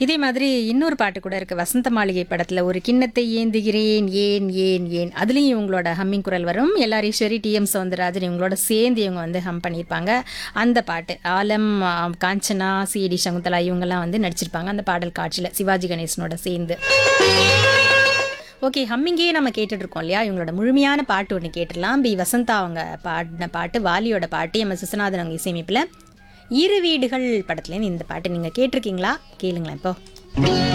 இதே மாதிரி இன்னொரு பாட்டு கூட இருக்கு வசந்த மாளிகை படத்துல ஒரு கிண்ணத்தை ஏந்துகிறேன் ஏன் ஏன் ஏன் அதுலயும் இவங்களோட ஹம்மிங் குரல் வரும் எல்லார் ஈஸ்வரி டி எம் சவுந்தரராஜன் இவங்களோட சேர்ந்து இவங்க வந்து ஹம் பண்ணியிருப்பாங்க அந்த பாட்டு ஆலம் ஆ, காஞ்சனா சிடி சகுந்தலா இவங்கெல்லாம் வந்து நடிச்சிருப்பாங்க அந்த பாடல் காட்சியில் சிவாஜி கணேசனோட சேர்ந்து ஓகே ஹம்மிங்கே நம்ம கேட்டுட்டு இருக்கோம் இல்லையா இவங்களோட முழுமையான பாட்டு ஒன்று கேட்டுடலாம் பி வசந்தா அவங்க பாடின பாட்டு வாலியோட பாட்டு எம் எஸ் விஸ்வநாதன் அவங்க இசையமைப்பில் இரு வீடுகள் படத்துலேருந்து இந்த பாட்டு நீங்கள் கேட்டிருக்கீங்களா கேளுங்களேன் இப்போ